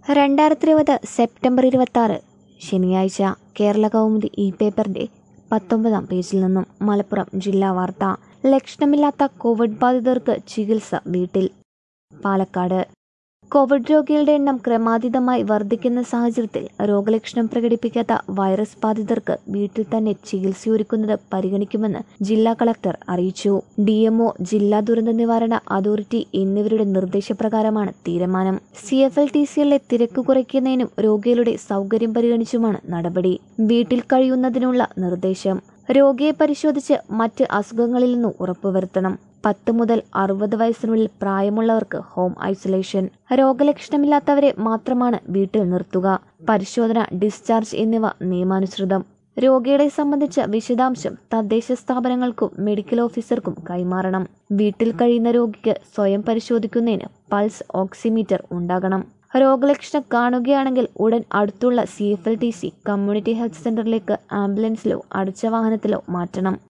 രണ്ടായിരത്തി ഇരുപത് സെപ്റ്റംബർ ഇരുപത്തി ആറ് ശനിയാഴ്ച കേരള കൗമുദി ഇ പേപ്പറിന്റെ പത്തൊമ്പതാം പേജിൽ നിന്നും മലപ്പുറം ജില്ലാ വാർത്ത ലക്ഷണമില്ലാത്ത കോവിഡ് ബാധിതർക്ക് ചികിത്സ വീട്ടിൽ പാലക്കാട് കോവിഡ് രോഗികളുടെ എണ്ണം ക്രമാതീതമായി വർദ്ധിക്കുന്ന സാഹചര്യത്തിൽ രോഗലക്ഷണം പ്രകടിപ്പിക്കാത്ത വൈറസ് ബാധിതർക്ക് വീട്ടിൽ തന്നെ ചികിത്സയൊരുക്കുന്നത് പരിഗണിക്കുമെന്ന് ജില്ലാ കളക്ടർ അറിയിച്ചു ഡിഎംഒ ജില്ലാ ദുരന്ത നിവാരണ അതോറിറ്റി എന്നിവരുടെ നിർദ്ദേശപ്രകാരമാണ് തീരുമാനം സി എഫ് എൽ ടി സിയിലെ തിരക്ക് കുറയ്ക്കുന്നതിനും രോഗികളുടെ സൗകര്യം പരിഗണിച്ചുമാണ് നടപടി വീട്ടിൽ കഴിയുന്നതിനുള്ള നിർദ്ദേശം രോഗിയെ പരിശോധിച്ച് മറ്റ് അസുഖങ്ങളിൽ നിന്നും ഉറപ്പുവരുത്തണം പത്ത് മുതൽ അറുപത് വയസ്സിനുള്ളിൽ പ്രായമുള്ളവർക്ക് ഹോം ഐസൊലേഷൻ രോഗലക്ഷണമില്ലാത്തവരെ മാത്രമാണ് വീട്ടിൽ നിർത്തുക പരിശോധന ഡിസ്ചാർജ് എന്നിവ നിയമാനുസൃതം രോഗികളെ സംബന്ധിച്ച വിശദാംശം തദ്ദേശ സ്ഥാപനങ്ങൾക്കും മെഡിക്കൽ ഓഫീസർക്കും കൈമാറണം വീട്ടിൽ കഴിയുന്ന രോഗിക്ക് സ്വയം പരിശോധിക്കുന്നതിന് പൾസ് ഓക്സിമീറ്റർ ഉണ്ടാകണം രോഗലക്ഷണം കാണുകയാണെങ്കിൽ ഉടൻ അടുത്തുള്ള C F L T C community health സെന്ററിലേക്ക് ആംബുലൻസിലോ അടച്ച വാഹനത്തിലോ മാറ്റണം